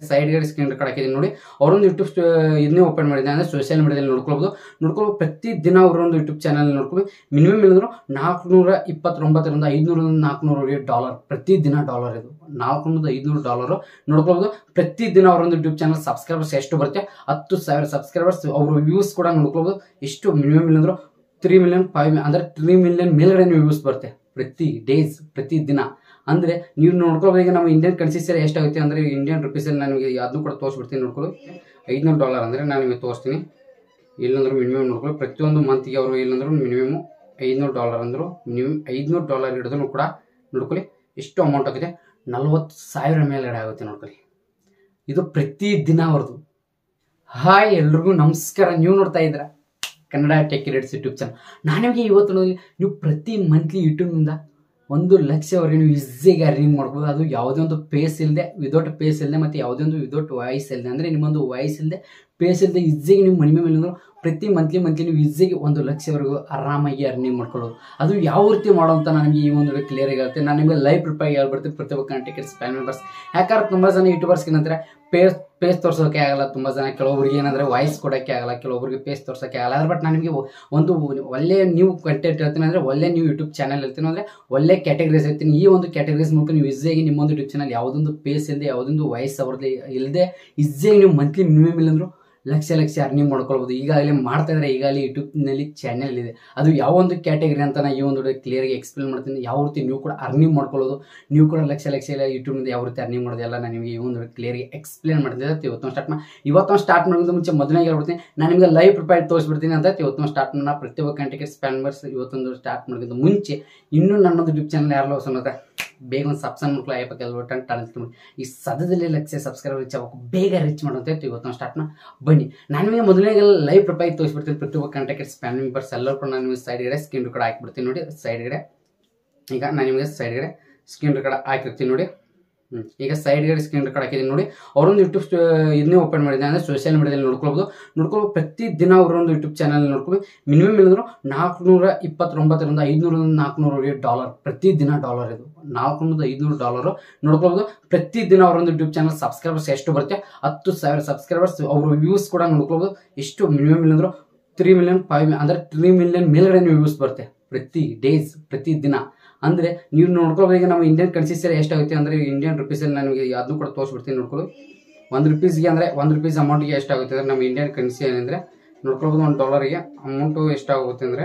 Side ಗಡೆ screen record ಹಾಕಿದ್ದೀನಿ ನೋಡಿ ಅವರೊಂದು ಯೂಟ್ಯೂಬ್ ಇದನ್ನೇ ಓಪನ್ ಮಾಡಿದೆ ಅಂದರೆ ಸೋಷಿಯಲ್ ಮೀಡಿಯಾದಲ್ಲಿ ನೋಡ್ಕೊಳ್ಬೋದು ನೋಡ್ಕೊಳ್ಳೋ ಪ್ರತಿ ದಿನ ಅವರೊಂದು ಯೂಟ್ಯೂಬ್ ಚಾನಲ್ ನೋಡ್ಕೊಳ್ಳಿ ಮಿನಿಮಮ್ ಇಲ್ಲಂದ್ರು ನಾಲ್ಕುನೂರ ಇಪ್ಪತ್ತೊಂಬತ್ತರಿಂದ ಐದುನೂರಿಂದ ನಾಲ್ಕುನೂರ ಡಾಲರ್ ಪ್ರತಿ ದಿನ ಡಾಲರ್ ಇದು ನಾಲ್ಕುನೂರ ಐದುನೂರು ಡಾಲರು ನೋಡ್ಕೊಳ್ಬೋದು ಪ್ರತಿ ದಿನ ಅವರೊಂದು ಯೂಟ್ಯೂಬ್ ಚಾನಲ್ ಸಬ್ಸ್ಕ್ರೈಬರ್ಸ್ ಎಷ್ಟು ಬರುತ್ತೆ ಹತ್ತು ಸಾವಿರ ಸಬ್ಸ್ಕ್ರೈಬರ್ಸ್ ಅವ್ರ ವ್ಯೂಸ್ ಕೂಡ ನೋಡ್ಕೊಳ್ಬೋದು ಎಷ್ಟು ಮಿನಿಮಮ್ ಇಲ್ಲಂದ್ರು ತ್ರೀ ಮಿಲಿಯನ್ ಫೈವ್ ಅಂದರೆ ತ್ರೀ ಮಿಲಿಯನ್ ಮೇಲ್ಗಡೆ ವ್ಯೂಸ್ ಬರುತ್ತೆ ಪ್ರತಿ ಡೇಸ್ ಪ್ರತಿ ದಿನ ಅಂದರೆ ನೀವು ನೋಡ್ಕೊಳ್ಬೋದು ಈಗ ನಮ್ಮ ಇಂಡಿಯನ್ ಕರೆನ್ಸಿಸಲ್ಲಿ ಎಷ್ಟಾಗುತ್ತೆ ಅಂದರೆ ಇಂಡಿಯನ್ ರುಪೀಸಲ್ಲಿ ನನಗೆ ಅದನ್ನು ಕೂಡ ತೋರಿಸ್ಬಿಡ್ತೀನಿ ನೋಡ್ಕೊಳ್ಳಿ ಐದುನೂರು ಡಾಲರ್ ಅಂದರೆ ನಾನು ನಿಮಗೆ ತೋರಿಸ್ತೀನಿ ಇಲ್ಲಂದ್ರೆ ಮಿನಿಮಮ್ ನೋಡ್ಕೊಳ್ಳಿ ಪ್ರತಿಯೊಂದು ಮಂತಿಗೆ ಅವರು ಇಲ್ಲಂದ್ರೂ ಮಿನಿಮಮ್ ಐದುನೂರು ಡಾಲರ್ ಅಂದರು ಮಿನಿಮಮ್ ಐದುನೂರು ಡಾಲರ್ ಹಿಡಿದ್ರು ಕೂಡ ನೋಡ್ಕೊಳ್ಳಿ ಎಷ್ಟು ಅಮೌಂಟ್ ಆಗಿದೆ ನಲ್ವತ್ತು ಸಾವಿರ ಮೇಲ್ಗಡೆ ಆಗುತ್ತೆ ನೋಡ್ಕೊಳ್ಳಿ ಇದು ಪ್ರತಿ ದಿನ ಅವ್ರದ್ದು ಹಾಯ್ ಎಲ್ರಿಗೂ ನಮಸ್ಕಾರ ನೀವು ನೋಡ್ತಾ ಇದ್ದೀರಾ Kannada tech rates YouTube channel ನಾನು ನಿಮಗೆ ಇವತ್ತು ನೋಡಿ ನೀವು ಪ್ರತಿ ಮಂತ್ಲಿ ಯೂಟ್ಯೂಬ್ನಿಂದ ಒಂದು ಲಕ್ಷವರೆಗೆ ನೀವು ಈಸಿಯಾಗಿ ಅರ್ನಿಂಗ್ ಮಾಡ್ಬೋದು ಅದು ಯಾವುದೇ ಒಂದು ಪೇಸ್ ಇಲ್ಲದೆ ವಿದೌಟ್ ಪೇಸ್ ಇಲ್ಲದೆ ಮತ್ತು ಯಾವುದೇ ಒಂದು ವಿದೌಟ್ ವಾಯ್ಸ್ ಇಲ್ಲದೆ ಅಂದರೆ ನಿಮ್ಮೊಂದು ವಾಯ್ಸ್ ಇಲ್ಲದೆ ಪೇಸ್ ಇಲ್ಲದೆ ಈಸಿಯಾಗಿ ನೀವು ಮನಿ ಮೇಲೆ ಪ್ರತಿ ಮಂತ್ಲಿ ಮಂತ್ಲಿ ನೀವು ಈಸಿಯಾಗಿ ಒಂದು ಲಕ್ಷವರೆಗೂ ಆರಾಮಾಗಿ ಅರ್ನಿಂಗ್ ಮಾಡ್ಕೊಳ್ಳೋದು ಅದು ಯಾವ ರೀತಿ ಮಾಡೋ ಅಂತ ನನಗೆ ಈ ಒಂದು ಕ್ಲಿಯರ್ ಆಗಿ ಹೇಳ್ತೀನಿ ನಾನು ನಿಮಗೆ ಲೈವ್ ಪ್ರಿಪೇರ್ ಹೇಳ್ಬಿಡ್ತೀನಿ ಪ್ರತಿಯೊಬ್ಬ ಟಿಕೆಟ್ ಸ್ಪ್ಯಾನ್ ಮೆಂಬರ್ಸ್ ಯಾಕಂದ್ರೆ ತುಂಬ ಜನ ಯೂಟ್ಯೂಬರ್ಸ್ ಏನಂದ್ರೆ ಪೇಸ್ ಪೇಸ್ ತೋರ್ಸೋಕೆ ಆಗಲ್ಲ ತುಂಬ ಜನ ಕೆಲವೊಬ್ರಿಗೆ ಏನಂದ್ರೆ ವಾಯ್ಸ್ ಕೊಡೋಕ್ಕೆ ಆಗಲ್ಲ ಕೆಲವೊಬ್ರಿಗೆ ಪೇಸ್ ತೋರ್ಸೋಕ್ಕೆ ಆಗಲ್ಲ ಅದ್ರ ಬಟ್ ನಾನು ನಿಮಗೆ ಒಂದು ಒಳ್ಳೆ ನೀವು ಕಂಟೆಂಟ್ ಹೇಳ್ತೀನಿ ಅಂದರೆ ಒಳ್ಳೆ ನೀವು ಯೂಟ್ಯೂಬ್ ಚಾನಲ್ ಹೇಳ್ತೀನಿ ಅಂದರೆ ಒಳ್ಳೆ ಕ್ಯಾಟಗರೀಸ್ ಹೇಳ್ತೀನಿ ಈ ಒಂದು ಕ್ಯಾಟಗರೀಸ್ ಮೂಲಕ ನೀವು ಈಸಿಯಾಗಿ ನಿಮ್ಮೊಂದು ಯೂಟ್ಯೂಬ್ ಚಾನಲ್ ಯಾವುದೊಂದು ಪೇಸ್ ಇಲ್ಲದೆ ಯಾವುದೊಂದು ವಾಯ್ಸ್ ಅವ್ರದ್ದು ಇಲ್ಲದೆ ಈಸಿಯಾಗಿ ನೀವು ಮಂತ್ಲಿ ಮಿನಿಮಮ್ ಇಲ್ಲಂದ್ರು ಲಕ್ಷ ಲಕ್ಷ ಅರ್ನಿಂಗ್ ಮಾಡ್ಕೊಳ್ಬೋದು ಈಗಾಗಲೇ ಮಾಡ್ತಾ ಇದ್ದಾರೆ ಈಗಾಗಲೇ ಯೂಟ್ಯೂಬ್ನಲ್ಲಿ ಚಾನೆಲ್ ಇದೆ ಅದು ಯಾವ ಒಂದು ಕ್ಯಾಟಗರಿ ಅಂತ ನಾನು ಈ ಒಂದು ಕ್ಲಿಯರ್ಗೆ ಎಕ್ಸ್ಪ್ಲೇನ್ ಮಾಡ್ತೀನಿ ಯಾವ ರೀತಿ ನೀವು ಕೂಡ ಅರ್ನಿಂಗ್ ಮಾಡ್ಕೊಳ್ಳೋದು ನೀವು ಕೂಡ ಲಕ್ಷ ಲಕ್ಷ ಎಲ್ಲ ಯೂಟ್ಯೂಬ್ನಿಂದ ಯಾವ ರೀತಿ ಅರ್ನಿಂಗ್ ಮಾಡೋದು ಎಲ್ಲ ನಾನು ನಿಮಗೆ ಈ ಒಂದು ಕ್ಲಿಯರ್ಗೆ ಎಕ್ಸ್ಪ್ಲೇನ್ ಮಾಡ್ತಿದ್ದೆ ಇವತ್ತು ಸ್ಟಾರ್ಟ್ ಮಾಡಿ ಇವತ್ತು ಸ್ಟಾರ್ಟ್ ಮಾಡೋದು ಮುಂಚೆ ಮೊದಲನೇ ಹೇಳ್ಬಿಡ್ತೀನಿ ನಾನು ನಿಮಗೆ ಲೈವ್ ಪ್ರಿಪೇರ್ ತೋರಿಸ್ಬಿಡ್ತೀನಿ ಅಂತ ಇವತ್ತು ಸ್ಟಾರ್ಟ್ ಮಾಡೋಣ ಪ್ರತಿಯೊಬ್ಬ ಕಂಟೆಂಟ್ ಸ್ಪ್ಯಾನ್ಬರ್ಸ್ ಇವತ್ತೊಂದು ಸ್ಟಾರ್ಟ್ ಮಾಡೋದಕ್ಕಿಂತ ಮುಂಚೆ ಇನ್ನೂ ನನ್ನೊಂದು ಯೂಟ್ಯೂಬ್ ಚಾನಲ್ ಯಾರಲ್ಲ ಹೊಸ ಬೇಗ ಒಂದು ಸಬ್ಸ್ಕ್ರೈಬ್ ಮಾಡ್ಕೊಳ್ಳಿ ಆಯಪ್ಪ ಕೆಲವು ಟನ್ ಟನ್ ಈ ಸದ್ಯದಲ್ಲಿ ಲಕ್ಷ ಸಬ್ಸ್ಕ್ರೈಬರ್ ರೀಚ್ ಆಗಬೇಕು ಬೇಗ ರೀಚ್ ಮಾಡುವಂತೆ ಇವತ್ತು ಸ್ಟಾರ್ಟ್ ಮಾಡಿ ಬನ್ನಿ ನಾನು ನಿಮಗೆ ಮೊದಲನೇ ಲೈವ್ ಪ್ರೊಫೈಲ್ ತೋರಿಸ್ಬಿಡ್ತೀನಿ ಪ್ರತಿಯೊಬ್ಬ ಕಾಂಟ್ಯಾಕ್ಟ್ ಸ್ಪ್ಯಾನ್ ಮೆಂಬರ್ಸ್ ಎಲ್ಲರೂ ಕೂಡ ನಾನು ನಿಮಗೆ ಸೈಡ್ ಗಡೆ ಸ್ಕ್ರೀನ್ ರೆಕಾರ್ಡ್ ಹಾಕಿಬಿಡ್ತೀನಿ ನೋಡಿ ಸೈಡ್ ಗಡೆ ಈಗ ನಾನು ನಿಮಗೆ ಸೈಡ್ ಗಡೆ ಸ್ಕ್ರೀನ್ ರೆಕಾರ್ಡ್ ಹಾಕಿರ್ತೀನಿ ನೋಡಿ ಹ್ಮ್. ಈಗ ಸೈಡ್ ಗಡೆ ಸ್ಕ್ರೀನ್ ರೆಕಾರ್ಡ್ ಹಾಕಿದ್ದೀನಿ ನೋಡಿ ಅವರೊಂದು ಯೂಟ್ಯೂಬ್ ಇದನ್ನೇ ಓಪನ್ ಮಾಡಿದೆ ಅಂದರೆ ಸೋಷಿಯಲ್ ಮೀಡಿಯಾದಲ್ಲಿ ನೋಡ್ಕೊಳ್ಬೋದು ನೋಡ್ಕೊಳ್ಳೋ ಪ್ರತಿ ದಿನ ಅವರೊಂದು ಯೂಟ್ಯೂಬ್ ಚಾನಲ್ ನೋಡ್ಕೊಳ್ಳಿ ಮಿನಿಮಮ್ ಇಲ್ಲಂದ್ರು ನಾಲ್ಕುನೂರ ಇಪ್ಪತ್ತೊಂಬತ್ತರಿಂದ ಐದುನೂರಿಂದ ನಾಲ್ಕುನೂರ ಡಾಲರ್ ಪ್ರತಿ ದಿನ ಡಾಲರ್ ಇದು ನಾಲ್ಕುನೂರ ಐದುನೂರು ಡಾಲರು ನೋಡ್ಕೊಳ್ಬೋದು ಪ್ರತಿ ದಿನ ಅವರೊಂದು ಯೂಟ್ಯೂಬ್ ಚಾನಲ್ ಸಬ್ಸ್ಕ್ರೈಬರ್ಸ್ ಎಷ್ಟು ಬರುತ್ತೆ ಹತ್ತು ಸಾವಿರ ಸಬ್ಸ್ಕ್ರೈಬರ್ಸ್ ಅವ್ರ ವ್ಯೂಸ್ ಕೂಡ ನೋಡ್ಕೊಳ್ಬೋದು ಎಷ್ಟು ಮಿನಿಮಮ್ ಇಲ್ಲಂದ್ರು ತ್ರೀ ಮಿಲಿಯನ್ ಫೈವ್ ಅಂದರೆ ತ್ರೀ ಮಿಲಿಯನ್ ಮೇಲ್ಗಡೆ ವ್ಯೂಸ್ ಬರುತ್ತೆ ಪ್ರತಿ ಡೇಸ್ ಪ್ರತಿ ದಿನ ಅಂದರೆ ನೀವು ನೋಡ್ಕೊಳ್ಬೋದು ಈಗ ನಮ್ಮ ಇಂಡಿಯನ್ ಕರೆನ್ಸಿಸಲ್ಲಿ ಎಷ್ಟಾಗುತ್ತೆ ಅಂದರೆ ಇಂಡಿಯನ್ ರುಪೀಸಲ್ಲಿ ನನಗೆ ಅದನ್ನು ಕೂಡ ತೋರಿಸ್ಬಿಡ್ತೀನಿ ನೋಡ್ಕೊಳ್ಳಿ ಒಂದು ರುಪೀಸ್ಗೆ ಅಂದರೆ ಒಂದು ರುಪೀಸ್ ಅಮೌಂಟ್ಗೆ ಎಷ್ಟಾಗುತ್ತೆ ಅಂದರೆ ನಮ್ಮ ಇಂಡಿಯನ್ ಕರೆನ್ಸಿ ಏನಂದರೆ ನೋಡ್ಕೊಳ್ಬೋದು ಒಂದು ಡಾಲರಿಗೆ ಅಮೌಂಟು ಎಷ್ಟಾಗುತ್ತೆ ಅಂದರೆ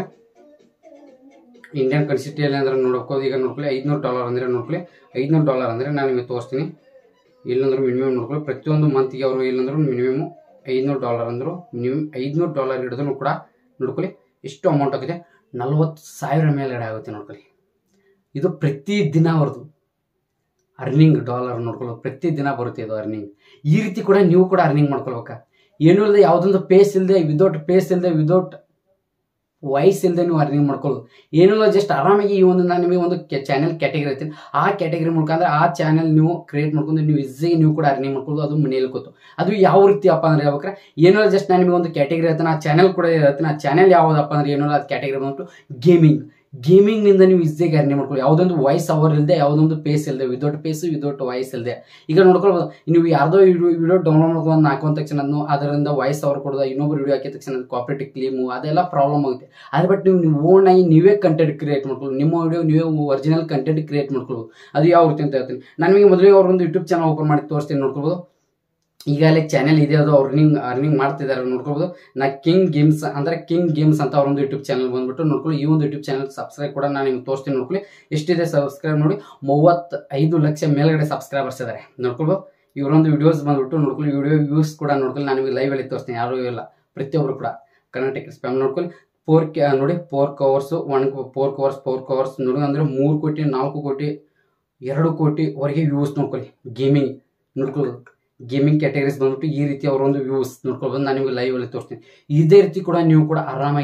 ಇಂಡಿಯನ್ ಕರೆನ್ಸಿಟಿಯಲ್ಲಿ ಅಂದರೆ ನೋಡ್ಕೋದು ಈಗ ನೋಡ್ಕೊಳ್ಳಿ ಐದುನೂರು ಡಾಲರ್ ಅಂದರೆ ನೋಡ್ಕೊಳ್ಳಿ ಐದುನೂರು ಡಾಲರ್ ಅಂದರೆ ನಾನು ನಿಮಗೆ ತೋರಿಸ್ತೀನಿ ಇಲ್ಲಂದ್ರೆ ಮಿನಿಮಮ್ ನೋಡ್ಕೊಳ್ಳಿ ಪ್ರತಿಯೊಂದು ಮಂತಿಗೆ ಅವರು ಇಲ್ಲಂದ್ರೂ ಮಿನಿಮಮ್ ಐದುನೂರು ಡಾಲರ್ ಅಂದರು ಮಿನಿಮಮ್ ಐದುನೂರು ಡಾಲರ್ ಹಿಡಿದ್ರು ಕೂಡ ನೋಡ್ಕೊಳ್ಳಿ ಎಷ್ಟು ಅಮೌಂಟ್ ಆಗಿದೆ ನಲ್ವತ್ತು ಸಾವಿರ ಮೇಲ್ಗಡೆ ಆಗುತ್ತೆ ನೋಡ್ಕೊಳ್ಳಿ ಇದು ಪ್ರತಿ ದಿನ ಅವ್ರದ್ದು ಅರ್ನಿಂಗ್ ಡಾಲರ್ ನೋಡ್ಕೊಳ್ಳೋದು ಪ್ರತಿ ದಿನ ಬರುತ್ತೆ ಇದು ಅರ್ನಿಂಗ್ ಈ ರೀತಿ ಕೂಡ ನೀವು ಕೂಡ ಅರ್ನಿಂಗ್ ಮಾಡ್ಕೊಳ್ಬೇಕಾ ಏನೂ ಇಲ್ಲದೆ ಯಾವುದೊಂದು ಪೇಸ್ ಇಲ್ಲದೆ ವಿದೌಟ್ ಪೇಸ್ ಇಲ್ಲದೆ ವಿದೌಟ್ ವಾಯ್ಸ್ ಇಲ್ಲದೆ ನೀವು ಅರ್ನಿಂಗ್ ಮಾಡ್ಕೊಳ್ಳೋದು ಏನಿಲ್ಲ ಜಸ್ಟ್ ಆರಾಮಾಗಿ ಈ ಒಂದು ನಾನು ನಿಮಗೆ ಒಂದು ಚಾನೆಲ್ ಕ್ಯಾಟಗರಿ ಐತೀನಿ ಆ ಕ್ಯಾಟಗರಿ ಮೂಲಕ ಅಂದ್ರೆ ಆ ಚಾನೆಲ್ ನೀವು ಕ್ರಿಯೇಟ್ ಮಾಡ್ಕೊಂಡು ನೀವು ಈಸಿಯಾಗಿ ನೀವು ಕೂಡ ಅರ್ನಿಂಗ್ ಮಾಡ್ಕೊಳ್ಳೋದು ಅದು ಮನೆಯಲ್ಲಿ ಕೂತು ಅದು ಯಾವ ರೀತಿ ಅಪ್ಪ ಅಂದ್ರೆ ಹೇಳ್ಬೇಕಾರೆ ಏನಿಲ್ಲ ಜಸ್ಟ್ ನಾನು ನಿಮಗೆ ಒಂದು ಕ್ಯಾಟಗರಿ ಹೇಳ್ತೀನಿ ಆ ಚಾನೆಲ್ ಕೂಡ ಹೇಳ್ತೀನಿ ಆ ಚಾನೆಲ್ ಯಾವುದಪ್ಪ ಅಂದ್ರೆ ಏನಿಲ್ಲ ಅದು ಕ್ಯಾಟಗರಿ ಬಂದ್ಬಿಟ್ಟು ಗೇಮಿಂಗ್ ಗೇಮಿಂಗ್ನಿಂದ ನೀವು ಈಸಿಯಾಗಿ ಅರ್ನಿಂಗ್ ಮಾಡ್ಕೊಳ್ಳಿ ಯಾವುದೊಂದು ವಾಯ್ಸ್ ಅವರ್ ಇಲ್ಲದೆ ಯಾವುದೊಂದು ಪೇಸ್ ಇಲ್ಲದೆ ವಿದೌಟ್ ಪೇಸ್ ವಿದೌಟ್ ವಾಯ್ಸ್ ಇಲ್ಲದೆ ಈಗ ನೋಡ್ಕೊಳ್ಬೋದು ನೀವು ಯಾರ್ದೋ ವಿಡಿಯೋ ವಿಡಿಯೋ ಡೌನ್ಲೋಡ್ ಮಾಡ್ಕೊಂಡು ಹಾಕುವಂತ ತಕ್ಷಣ ಅದನ್ನು ಅದರಿಂದ ವಾಯ್ಸ್ ಅವರ್ ಕೊಡೋದು ಇನ್ನೊಬ್ರು ವಿಡಿಯೋ ಹಾಕಿದ ತಕ್ಷಣ ಕಾಪರೇಟ್ ಕ್ಲೀಮು ಅದೆಲ್ಲ ಪ್ರಾಬ್ಲಮ್ ಆಗುತ್ತೆ ಅದ್ರ ಬಟ್ ನೀವು ನೀವು ಓನ್ ಆಗಿ ನೀವೇ ಕಂಟೆಂಟ್ ಕ್ರಿಯೇಟ್ ಮಾಡ್ಕೊಳ್ಳಿ ನಿಮ್ಮ ವಿಡಿಯೋ ನೀವೇ ಒರಿಜಿನಲ್ ಕಂಟೆಂಟ್ ಕ್ರಿಯೇಟ್ ಮಾಡ್ಕೊಳ್ಳೋದು ಅದು ಯಾವ ರೀತಿ ಅಂತ ಹೇಳ್ತೀನಿ ನಾನು ನಿಮಗೆ ಮೊದಲೇ ಅವ್ರೊಂದು ಯೂಟ್ಯೂಬ್ ಚಾನಲ್ ಓಪನ್ ಮಾಡಿ ತೋರಿಸ್ತೀನಿ ನೋಡ್ಕೊಳ್ಬೋದು ಈಗಾಗಲೇ ಚಾನೆಲ್ ಇದೆ ಅದು ಅರ್ನಿಂಗ್ ಅರ್ನಿಂಗ್ ಮಾಡ್ತಿದ್ದಾರೆ ನೋಡ್ಕೊಳ್ಬೋದು ನಾ ಕಿಂಗ್ ಗೇಮ್ಸ್ ಅಂದರೆ ಕಿಂಗ್ ಗೇಮ್ಸ್ ಅಂತ ಅವರೊಂದು ಯೂಟ್ಯೂಬ್ ಚಾನಲ್ ಬಂದ್ಬಿಟ್ಟು ನೋಡ್ಕೊಳ್ಳಿ ಈ ಒಂದು ಯೂಟ್ಯೂಬ್ ಚಾನಲ್ ಸಬ್ಸ್ಕ್ರೈಬ್ ಕೂಡ ನಾನು ನಿಮ್ಗೆ ತೋರಿಸ್ತೀನಿ ನೋಡ್ಕೊಳ್ಳಿ ಎಷ್ಟಿದೆ ಸಬ್ಸ್ಕ್ರೈಬ್ ನೋಡಿ ಮೂವತ್ತೈದು ಲಕ್ಷ ಮೇಲ್ಗಡೆ ಸಬ್ಸ್ಕ್ರೈಬರ್ಸ್ ಇದ್ದಾರೆ ನೋಡ್ಕೊಳ್ಬೋದು ಇವರೊಂದು ವಿಡಿಯೋಸ್ ಬಂದ್ಬಿಟ್ಟು ನೋಡ್ಕೊಳ್ಳಿ ವಿಡಿಯೋ ವ್ಯೂಸ್ ಕೂಡ ನೋಡ್ಕೊಳ್ಳಿ ನಾನು ನಿಮಗೆ ಲೈವ್ ಅಲ್ಲಿ ತೋರಿಸ್ತೀನಿ ಯಾರು ಇಲ್ಲ ಪ್ರತಿಯೊಬ್ಬರು ಕೂಡ ಕರ್ನಾಟಕ ಸ್ಪ್ಯಾಮ್ ನೋಡ್ಕೊಳ್ಳಿ ಫೋರ್ ಕೆ ನೋಡಿ four covers one four covers four covers ನೋಡಿ ಅಂದರೆ ಮೂರು ಕೋಟಿ ನಾಲ್ಕು ಕೋಟಿ ಎರಡು ಕೋಟಿವರೆಗೆ ವ್ಯೂಸ್ ನೋಡ್ಕೊಳ್ಳಿ ಗೇಮಿಂಗ್ ನೋಡ್ಕೊಳ್ಳೋದು ಗೇಮಿಂಗ್ ಕ್ಯಾಟಗರೀಸ್ ಬಂದ್ಬಿಟ್ಟು ಈ ರೀತಿ ಅವರೊಂದು ವ್ಯೂಸ್ ನೋಡ್ಕೊಳ್ಬೋದು ನಾನು ನಿಮಗೆ ಲೈವ್ ಅಲ್ಲಿ ತೋರಿಸ್ತೀನಿ ಇದೇ ರೀತಿ ಕೂಡ ನೀವು ಕೂಡ ಆರಾಮಾಗಿ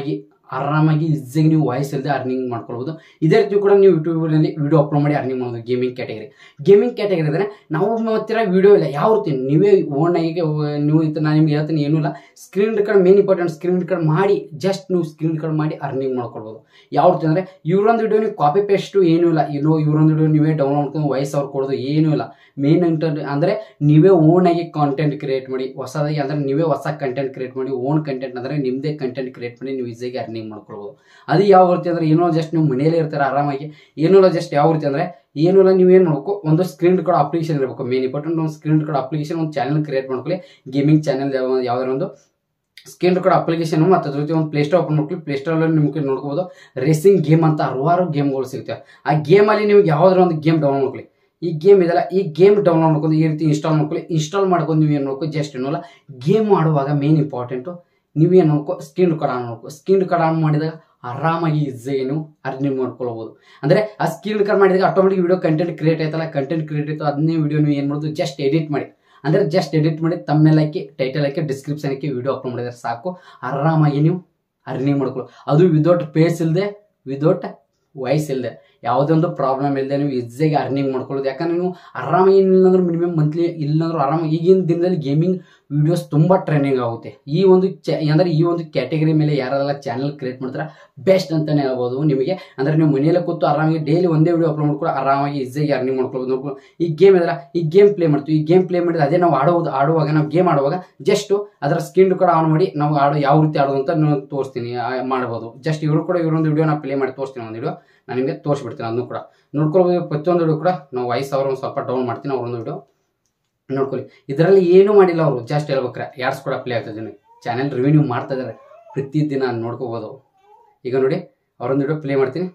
ಆರಾಮಾಗಿ ಈಸಿಯಾಗಿ ನೀವು ವಾಯ್ಸ್ ಇಲ್ಲದೆ ಅರ್ನಿಂಗ್ ಮಾಡ್ಕೊಳ್ಬೋದು ಇದೇ ರೀತಿ ಕೂಡ ನೀವು ಯೂಟ್ಯೂಬ್ನಲ್ಲಿ ವಿಡಿಯೋ ಅಪ್ಲೋಡ್ ಮಾಡಿ ಅರ್ನಿಂಗ್ ಮಾಡ್ಬೋದು ಗೇಮಿಂಗ್ ಕ್ಯಾಟಗರಿ ಗೇಮಿಂಗ್ ಕ್ಯಾಟಗರಿ ಅಂದರೆ ನಾವು ಹತ್ತಿರ ವಿಡಿಯೋ ಇಲ್ಲ ಯಾವ ರೀತಿ ನೀವೇ ಓನ್ ಆಗಿ ನೀವು ಇದು ನಾನು ನಿಮ್ಗೆ ಹೇಳ್ತೀನಿ ಏನೂ ಇಲ್ಲ screen record main important screen record ಮಾಡಿ ಜಸ್ಟ್ ನೀವು ಸ್ಕ್ರೀನ್ ರೆಕಾರ್ಡ್ ಮಾಡಿ ಅರ್ನಿಂಗ್ ಮಾಡ್ಕೊಳ್ಬೋದು ಯಾವ ರೀತಿ ಅಂದರೆ ಇವ್ರೊಂದು ವಿಡಿಯೋ ನೀವು ಕಾಪಿ ಪೇಸ್ಟು ಏನೂ ಇಲ್ಲ ಇನ್ನು ಇವ್ರೊಂದು ವಿಡಿಯೋ ನೀವೇ ಡೌನ್ಲೋಡ್ ಮಾಡ್ಕೊಂಡು ವಾಯ್ಸ್ ಅವ್ರು ಕೊಡೋದು ಏನೂ ಇಲ್ಲ ಮೇನ್ ಇಂಟರ್ ಅಂದರೆ ನೀವೇ ಓನ್ ಆಗಿ ಕಾಂಟೆಂಟ್ ಕ್ರಿಯೇಟ್ ಮಾಡಿ ಹೊಸದಾಗಿ ಅಂದರೆ ನೀವೇ ಹೊಸ ಕಂಟೆಂಟ್ ಕ್ರಿಯೇಟ್ ಮಾಡಿ ಓನ್ ಕಂಟೆಂಟ್ ಅಂದರೆ ನಿಮ್ಮದೇ ಕಂಟೆಂಟ್ ಕ್ರಿಯೇಟ್ ಮಾಡಿ ನೀವು ಈಸಿಯಾಗಿ ಅರ್ನಿಂಗ್ ಮಾಡ್ಕೊಳ್ಬೋದು ಅದು ಯಾವ ರೀತಿ ಅಂದರೆ ಏನೋ ಜಸ್ಟ್ ನೀವು ಮನೆಯಲ್ಲೇ ಇರ್ತಾರೆ ಆರಾಮಾಗಿ ಏನೂ ಇಲ್ಲ ಜಸ್ಟ್ ಯಾವ ರೀತಿ ಅಂದರೆ ಏನೂ ಇಲ್ಲ ನೀವೇನು ಮಾಡಬೇಕು ಒಂದು ಸ್ಕ್ರೀನ್ ರೆಕಾರ್ಡ್ ಅಪ್ಲಿಕೇಶನ್ ಇರಬೇಕು ಮೇನ್ ಇಂಪಾರ್ಟೆಂಟ್ ಒಂದು ಸ್ಕ್ರೀನ್ ರೆಕಾರ್ಡ್ ಅಪ್ಲಿಕೇಶನ್ ಒಂದು ಚಾನಲ್ ಕ್ರಿಯೇಟ್ ಮಾಡ್ಕೊಳ್ಳಿ ಗೇಮಿಂಗ್ ಚಾನಲ್ ಯಾವ್ದಾರ ಒಂದು ಸ್ಕ್ರೀನ್ ರೆಕಾರ್ಡ್ ಅಪ್ಲಿಕೇಶನ್ ಮತ್ತು ಅದ್ರ ಜೊತೆ ಒಂದು ಪ್ಲೇಸ್ಟೋರ್ ಓಪನ್ ಮಾಡ್ಕೊಳ್ಳಿ ಪ್ಲೇಸ್ಟೋರಲ್ಲಿ ನಿಮಗೆ ನೋಡ್ಕೋಬೋದು ರೇಸಿಂಗ್ ಗೇಮ್ ಅಂತ ಹಲವಾರು ಗೇಮ್ಗಳು ಸಿಗ್ತವೆ ಆ ಗೇಮಲ್ಲಿ ನಿಮ್ಗೆ ಯಾವ್ದಾರ ಒಂದು ಗೇಮ್ ಡೌನ್ಲೋಡ್ ಮಾಡ್ಕೊಳ್ಳಿ ಈ ಗೇಮ್ ಇದೆಲ್ಲ ಈ ಗೇಮ್ ಡೌನ್ಲೋಡ್ ಮಾಡ್ಕೊಂಡು ಈ ರೀತಿ ಇನ್ಸ್ಟಾಲ್ ಮಾಡ್ಕೊಳ್ಳಿ ಇನ್ಸ್ಟಾಲ್ ಮಾಡ್ಕೊಂಡು ನೀವು ಏನು ಮಾಡ್ಕೊ ಜಸ್ಟ್ ಏನಲ್ಲ ಗೇಮ್ ಆಡುವಾಗ ಮೇನ್ ಇಂಪಾರ್ಟೆಂಟು ನೀವೇನು ನೋಡ್ಕೊ ಸ್ಕ್ರೀನ್ ರೆಕಾರ್ಡ್ ಆನ್ ಮಾಡ್ಕೊ ಸ್ಕ್ರೀನ್ ರೆಕಾರ್ಡ್ ಆನ್ ಮಾಡಿದಾಗ ಆರಾಮಾಗಿ ಈಸಿಯಾಗಿ ನೀವು ಅರ್ನಿಂಗ್ ಮಾಡ್ಕೊಳ್ಬೋದು ಅಂದರೆ ಆ ಸ್ಕ್ರೀನ್ ರೆಕಾರ್ಡ್ ಮಾಡಿದಾಗ ಆಟೋಮೆಟಿಕ್ ವಿಡಿಯೋ ಕಂಟೆಂಟ್ ಕ್ರಿಯೇಟ್ ಆಯ್ತಲ್ಲ ಕಂಟೆಂಟ್ ಕ್ರಿಯೇಟ್ ಆಯ್ತು ಅದನ್ನೇ ವಿಡಿಯೋ ನೀವು ಏನು ಮಾಡೋದು ಜಸ್ಟ್ ಎಡಿಟ್ ಮಾಡಿ ಅಂದರೆ ಜಸ್ಟ್ ಎಡಿಟ್ ಮಾಡಿ ತಮ್ಮನೆಲ್ಲ ಹಾಕಿ ಟೈಟಲ್ ಹಾಕಿ ಡಿಸ್ಕ್ರಿಪ್ಷನ್ ಹಾಕಿ ವಿಡಿಯೋ ಅಪ್ಲೋಡ್ ಮಾಡಿದ್ರೆ ಸಾಕು ಆರಾಮಾಗಿ ನೀವು ಅರ್ನಿಂಗ್ ಮಾಡ್ಕೊಳ್ಳಿ ಅದು ವಿದೌಟ್ ಪೇಸ್ ಇಲ್ಲದೆ ವಿದೌಟ್ ವಾಯ್ಸ್ ಇಲ್ಲದೆ ಯಾವುದೇ ಒಂದು ಪ್ರಾಬ್ಲಮ್ ಇಲ್ಲದೆ ನೀವು ಈಸಿಯಾಗಿ ಅರ್ನಿಂಗ್ ಮಾಡ್ಕೊಳ್ಳೋದು ಯಾಕಂದ್ರೆ ನೀವು ಆರಾಮಾಗಿ ಏನಿಲ್ಲ ಮಿನಿಮಮ್ ಮಂತ್ಲಿ ಇಲ್ಲಾಂದ್ರೂ ಆರಾಮಾಗಿ ಈಗಿನ ದಿನದಲ್ಲಿ ಗೇಮಿಂಗ್ ವಿಡಿಯೋಸ್ ತುಂಬ ಟ್ರೆಂಡಿಂಗ್ ಆಗುತ್ತೆ ಈ ಒಂದು ಚ ಅಂದರೆ ಈ ಒಂದು ಕ್ಯಾಟಗರಿ ಮೇಲೆ ಯಾರೆಲ್ಲ ಚಾನಲ್ ಕ್ರಿಯೇಟ್ ಮಾಡ್ತಾರೆ ಬೆಸ್ಟ್ ಅಂತಲೇ ಹೇಳ್ಬೋದು ನಿಮಗೆ ಅಂದರೆ ನೀವು ಮನೆಯಲ್ಲೇ ಕೂತು ಆರಾಮಾಗಿ ಡೈಲಿ ಒಂದೇ ವಿಡಿಯೋ ಅಪ್ಲೋಡ್ ಮಾಡ್ಕೊಂಡು ಆರಾಮಾಗಿ ಈಸಿಯಾಗಿ ಅರ್ನಿಂಗ್ ಮಾಡ್ಕೊಳ್ಬೋದು ನೋಡ್ಕೊಂಡು ಈ ಗೇಮ್ ಇದಲ್ಲ ಈ ಗೇಮ್ ಪ್ಲೇ ಮಾಡ್ತೀವಿ ಈ ಗೇಮ್ ಪ್ಲೇ ಮಾಡಿದ್ರೆ ಅದೇ ನಾವು ಆಡೋದು ಆಡುವಾಗ ನಾವು ಗೇಮ್ ಆಡುವಾಗ ಜಸ್ಟ್ ಅದರ ಸ್ಕ್ರೀನ್ ಕೂಡ ಆನ್ ಮಾಡಿ ನಾವು ಆಡೋ ಯಾವ ರೀತಿ ಆಡೋದು ಅಂತ ನಾನು ತೋರಿಸ್ತೀನಿ ಆ, ಮಾಡ್ಬೋದು ಜಸ್ಟ್ ಇವರು ಕೂಡ ಇವರೊಂದು ವಿಡಿಯೋ ನಾನು ಪ್ಲೇ ಮಾಡಿ ತೋರಿಸ್ತೀನಿ ಒಂದು ವಿಡಿಯೋ ನಾನು ನಿಮಗೆ ತೋರಿಸ್ಬಿಡ್ತೀನಿ ಅದನ್ನು ಕೂಡ ನೋಡ್ಕೊಳ್ಬೋದು ಪ್ರತಿಯೊಂದು ವಿಡಿಯೋ ಕೂಡ ನಾವು ವಾಯ್ಸ್ ಅವರು ಒಂದು ಸ್ವಲ್ಪ ಡೌನ್ ಮಾಡ್ತೀನಿ ಅವ್ರೊಂದು ವಿಡಿಯೋ ನೋಡ್ಕೊಳ್ಳಿ ಇದರಲ್ಲಿ ಏನೂ ಮಾಡಿಲ್ಲ ಅವರು ಜಾಸ್ಟ್ ಹೇಳ್ಬೇಕ್ರೆ ಯಾರ್ಸ್ ಕೂಡ ಪ್ಲೇ ಆಗ್ತದೆ ಚಾನೆಲ್ ರಿವ್ಯೂನ್ಯೂ ಮಾಡ್ತಾ ಇದ್ದಾರೆ ಪ್ರತಿ ದಿನ ನೋಡ್ಕೋಬೋದು ಈಗ ನೋಡಿ ಅವರೊಂದು ವಿಡಿಯೋ ಪ್ಲೇ ಮಾಡ್ತೀನಿ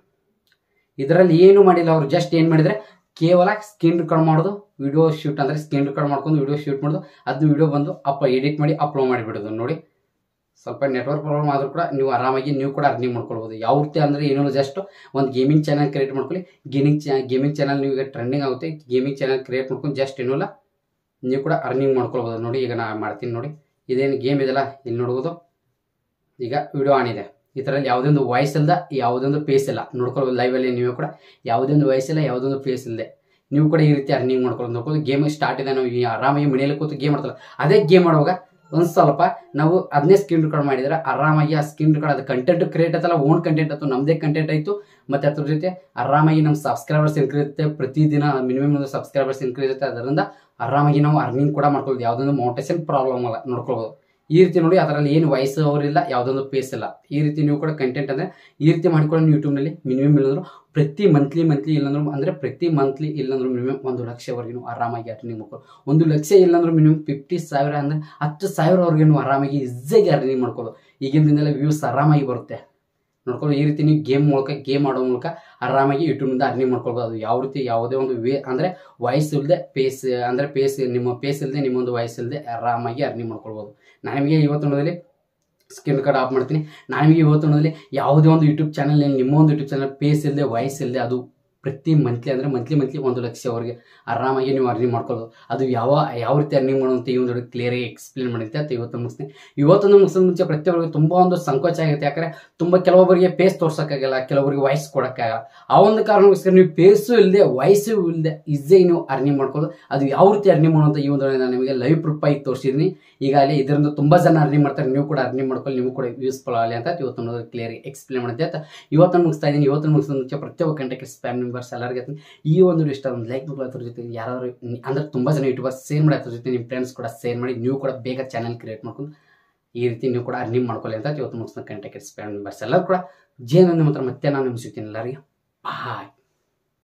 ಇದರಲ್ಲಿ ಏನೂ ಮಾಡಿಲ್ಲ ಅವರು ಜಸ್ಟ್ ಏನು ಮಾಡಿದರೆ ಕೇವಲ ಸ್ಕ್ರೀನ್ ರೆಕಾರ್ಡ್ ಮಾಡೋದು ವಿಡಿಯೋ ಶೂಟ್ ಅಂದರೆ ಸ್ಕ್ರೀನ್ ರೆಕಾರ್ಡ್ ಮಾಡ್ಕೊಂಡು ವಿಡಿಯೋ ಶೂಟ್ ಮಾಡೋದು ಅದನ್ನ ವಿಡಿಯೋ ಬಂದು ಅಪ್ ಎಡಿಟ್ ಮಾಡಿ ಅಪ್ಲೋಡ್ ಮಾಡಿಬಿಡೋದು ನೋಡಿ ಸ್ವಲ್ಪ ನೆಟ್ವರ್ಕ್ ಪ್ರಾಬ್ಲಮ್ ಆದರೂ ಕೂಡ ನೀವು ಆರಾಮಾಗಿ ನೀವು ಕೂಡ ಅರ್ನಿಂಗ್ ಮಾಡ್ಕೊಳ್ಬೋದು ಯಾವ ರೀತಿ ಅಂದರೆ ಏನೋ ಜಸ್ಟ್ ಒಂದು ಗೇಮಿಂಗ್ ಚಾನಲ್ ಕ್ರಿಯೇಟ್ ಮಾಡ್ಕೊಳ್ಳಿ ಗೇಮಿಂಗ್ ಚಾ ಗೇಮಿಂಗ್ ಚಾನಲ್ ನೀವು ಈಗ ಟ್ರೆಂಡಿಂಗ್ ಆಗುತ್ತೆ ಗೇಮಿಂಗ್ ಚಾನಲ್ ಕ್ರಿಯೇಟ್ ಮಾಡ್ಕೊಂಡು ಜಸ್ಟ್ ಏನೂ ಇಲ್ಲ ನೀವು ಕೂಡ ಅರ್ನಿಂಗ್ ಮಾಡ್ಕೊಳ್ಬೋದು ನೋಡಿ ಈಗ ನಾನು ಮಾಡ್ತೀನಿ ನೋಡಿ ಇದೇನು ಗೇಮ್ ಇದೆಲ್ಲ ಇಲ್ಲಿ ನೋಡ್ಬೋದು ಈಗ ವಿಡಿಯೋ ಆನ್ ಇದೆ ಇದರಲ್ಲಿ ಯಾವುದೊಂದು ವಾಯ್ಸ್ ಇಲ್ಲದ ಯಾವುದೊಂದು ಫೇಸ್ ಇಲ್ಲ ನೋಡ್ಕೊಳ್ಬೋದು ಲೈವಲ್ಲಿ ನೀವು ಕೂಡ ಯಾವುದೊಂದು ವಾಯ್ಸ್ ಇಲ್ಲ ಯಾವುದೊಂದು ಫೇಸ್ ಇಲ್ಲದೆ ನೀವು ಕೂಡ ಈ ರೀತಿ ಅರ್ನಿಂಗ್ ಮಾಡ್ಕೊಳ್ಳೋದು ನೋಡ್ಕೊಂಡು ಗೇಮ್ ಸ್ಟಾರ್ಟ್ ಇದೆ ನಾವು ಈ ಆರಾಮಾಗಿ ಮನೆಯಲ್ಲಿ ಕೂತು ಗೇಮ್ ಆಡ್ತಲ್ಲ ಅದೇ ಗೇಮ್ ಆಡುವಾಗ ಒಂದು ಸ್ವಲ್ಪ ನಾವು ಅದನ್ನೇ ಸ್ಕ್ರೀನ್ ರೆಕಾರ್ಡ್ ಮಾಡಿದ್ರೆ ಆರಾಮಾಗಿ ಆ ಸ್ಕ್ರೀನ್ ರೆಕಾರ್ಡ್ ಅದು ಕಂಟೆಂಟ್ ಕ್ರಿಯೇಟ್ ಆಯ್ತಲ್ಲ ಓನ್ ಕಂಟೆಂಟ್ ಆಯ್ತು ನಮ್ಮದೇ ಕಂಟೆಂಟ್ ಆಯಿತು ಮತ್ತು ಅದ್ರ ಜೊತೆ ಆರಾಮಾಗಿ ನಮ್ಮ ಸಬ್ಸ್ಕ್ರೈಬರ್ಸ್ ಇನ್ಕ್ರೀಸ್ ಇರುತ್ತೆ ಪ್ರತಿದಿನ ಮಿನಿಮಮ್ ಒಂದು ಸಬ್ಸ್ಕ್ರೈಬರ್ಸ್ ಇನ್ಕ್ರೀಸ್ ಇರುತ್ತೆ ಅದರಿಂದ ಆರಾಮಾಗಿ ನಾವು ಅರ್ನಿಂಗ್ ಕೂಡ ಮಾಡ್ಕೊಳ್ಳೋದು ಯಾವುದೊಂದು ಮೌಂಟೇಶನ್ ಪ್ರಾಬ್ಲಮ್ ಅಲ್ಲ ನೋಡ್ಕೊಳ್ಬೋದು ಈ ರೀತಿ ನೋಡಿ ಅದರಲ್ಲಿ ಏನು ವಯಸ್ಸು ಅವರಿಲ್ಲ ಯಾವುದೊಂದು ಪೇಸ್ ಇಲ್ಲ ಈ ರೀತಿ ನೀವು ಕೂಡ ಕಂಟೆಂಟ್ ಅಂದರೆ ಈ ರೀತಿ ಮಾಡ್ಕೊಂಡು ಯೂಟ್ಯೂಬ್ನಲ್ಲಿ ಮಿನಿಮಮ್ ಇಲ್ಲಂದ್ರು ಪ್ರತಿ ಮಂತ್ಲಿ ಮಂತ್ಲಿ ಇಲ್ಲಂದ್ರು ಅಂದರೆ ಪ್ರತಿ ಮಂತ್ಲಿ ಇಲ್ಲಂದ್ರು ಮಿನಿಮಮ್ ಒಂದು ಲಕ್ಷವರೆಗೂ ನೀವು ಆರಾಮಾಗಿ ಅರ್ನಿಂಗ್ ಮಾಡ್ಕೊಳ್ಳಿ ಒಂದು ಲಕ್ಷ ಇಲ್ಲಂದ್ರೆ ಮಿನಿಮಮ್ ಫಿಫ್ಟಿ ಸಾವಿರ ಅಂದರೆ ಹತ್ತು ಸಾವಿರವರೆಗೆ ನೀವು ಆರಾಮಾಗಿ ಈಸಿಯಾಗಿ ಅರ್ನಿಂಗ್ ಮಾಡ್ಕೊಳ್ಳೋದು ಈಗಿನ ದಿನದಲ್ಲಿ ವ್ಯೂಸ್ ಆರಾಮಾಗಿ ಬರುತ್ತೆ ನೋಡ್ಕೊಂಡು ಈ ರೀತಿ ನೀವು ಗೇಮ್ ಮೂಲಕ ಗೇಮ್ ಆಡೋ ಮೂಲಕ ಆರಾಮಾಗಿ ಯೂಟ್ಯೂಬ್ನಿಂದ ಅರ್ನಿಂಗ್ ಮಾಡ್ಕೊಳ್ಬೋದು ಅದು ಯಾವ ರೀತಿ ಯಾವುದೇ ಒಂದು ವೇ ಅಂದರೆ ವಾಯ್ಸ್ ಇಲ್ಲದೆ ಪೇಸ್ ಅಂದರೆ ಪೇಸ್ ನಿಮ್ಮ ಪೇಸ್ ಇಲ್ಲದೆ ನಿಮ್ಮೊಂದು ವಾಯ್ಸ್ ಇಲ್ಲದೆ ಆರಾಮಾಗಿ ಅರ್ನಿಂಗ್ ಮಾಡ್ಕೊಳ್ಬೋದು ನಾನು ನಿಮಗೆ ಇವತ್ತು ನೋಡೋದಲ್ಲಿ ಸ್ಕ್ರೀನ್ ಕಾರ್ಡ್ ಆಫ್ ಮಾಡ್ತೀನಿ ನಾನು ನಿಮಗೆ ಇವತ್ತು ನೋಡೋದಲ್ಲಿ ಯಾವುದೇ ಒಂದು ಯೂಟ್ಯೂಬ್ ಚಾನಲ್ ನಿಮ್ಮ ಒಂದು ಯೂಟ್ಯೂಬ್ ಚಾನಲ್ ಪೇಸ್ ಇಲ್ಲದೆ ವಾಯ್ಸ್ ಇಲ್ಲದೆ ಅದು ಪ್ರತಿ ಮಂತ್ಲಿ ಅಂದರೆ ಮಂತ್ಲಿ ಮಂತ್ಲಿ ಒಂದು ಲಕ್ಷವರೆಗೆ ಆರಾಮಾಗಿ ನೀವು ಅರ್ನಿಂಗ್ ಮಾಡ್ಕೊಳ್ಳೋದು ಅದು ಯಾವ ಯಾವ ರೀತಿ ಅರ್ನಿಂಗ್ ಮಾಡೋದು ಈ ಒಂದು ಕ್ಲಿಯರಾಗಿ ಎಕ್ಸ್ಪ್ಲೇನ್ ಮಾಡಿದ್ದೆ ಅಂತ ಇವತ್ತು ಮುಗಿಸ್ತೀನಿ ಇವತ್ತೊಂದು ಮುಗಿಸೋ ಮುಂಚೆ ಪ್ರತಿಯೊಬ್ಬರಿಗೆ ತುಂಬ ಒಂದು ಸಂಕೋಚ ಆಗುತ್ತೆ ಯಾಕಂದರೆ ತುಂಬ ಕೆಲವೊಬ್ಬರಿಗೆ ಪೇಸ್ ತೋರ್ಸೋಕ್ಕಾಗಲ್ಲ ಕೆಲವೊಬ್ಬರಿಗೆ ವಾಯ್ಸ್ ಕೊಡೋಕ್ಕಾಗಲ್ಲ ಆ ಒಂದು ಕಾರಣಕ್ಕೋಸ್ಕರ ನೀವು ಪೇಸು ಇಲ್ಲದೆ ವಾಯ್ಸು ಇಲ್ಲದೆ ಈಸಿಯಾಗಿ ನೀವು ಅರ್ನಿಂಗ್ ಮಾಡ್ಕೊಳ್ಳೋದು ಅದು ಯಾವ ರೀತಿ ಅರ್ನಿಂಗ್ ಮಾಡೋದು ಈ ಒಂದು ನಾನು ನಿಮಗೆ ಲೈವ್ ಪ್ರೂಫ್ ಆಗಿ ತೋರಿಸಿದ್ದೀನಿ ಈಗಾಗಲೇ ಇದರಿಂದ ತುಂಬ ಜನ ಅರ್ನಿಂಗ್ ಮಾಡ್ತಾರೆ ನೀವು ಕೂಡ ಅರ್ನಿಂಗ್ ಮಾಡ್ಕೊಳ್ಳಿ ನೀವು ಕೂಡ ಯೂಸ್ಫುಲ್ ಆಗಲಿ ಅಂತ ಇವತ್ತು ನೋಡೋದು ಕ್ಲಿಯರ್ ಎಕ್ಸ್ಪ್ಲೇನ್ ಮಾಡಿದ್ದೆ ಅಂತ ಇವತ್ತನ್ನು ಮುಗಿಸ್ತಾ ಇದ್ದೀನಿ ಇವತ್ತನ್ನು ಮುಗಿಸೋ ಮುಂಚೆ ಪ್ರತಿಯೊಬ್ಬ ಕಂಟೆಂಟ್ ಸ್ಪ್ಯಾಮ್ ಮೆಂಬರ್ಸ್ ಎಲ್ಲರಿಗೆ ಹೇಳ್ತೀನಿ. ಈ ಒಂದು ಇಷ್ಟ ಒಂದು ಲೈಕ್ ಮಾಡ್ಕೊಳ್ಳೋ ಅದ್ರ ಜೊತೆ ಯಾರಾದ್ರು ನಿ- ಅಂದ್ರೆ ತುಂಬ ಜನ ಯೂಟ್ಯೂಬರ್ಸ್ ಶೇರ್ ಮಾಡಿ ಅದ್ರ ಜೊತೆ ನಿಮ್ಮ ಫ್ರೆಂಡ್ಸ್ ಕೂಡ ಶೇರ್ ಮಾಡಿ ನೀವು ಕೂಡ ಬೇಗ ಚಾನಲ್ ಕ್ರಿಯೇಟ್ ಮಾಡ್ಕೊಂಡು ಈ ರೀತಿ ನೀವು ಕೂಡ ಅರ್ನಿಂಗ್ ಮಾಡ್ಕೊಳ್ಳಿ ಅಂತ ಇವತ್ತು ಮುಗಿಸ್ತಾ ಕಂಟೆಂಟ್ ಸ್ಪ್ಯಾಮ್ ಮೆಂಬರ್ಸ್ ಎಲ್ಲರೂ ಕೂಡ ಜೇನು ಮಾತ್ರ ಮತ್ತೆ ನಾನು ನಿಮ್ಗೆ ಸಿಗ್ತೀನಿ ಎಲ್ಲರಿಗೆ ಬಾಯ್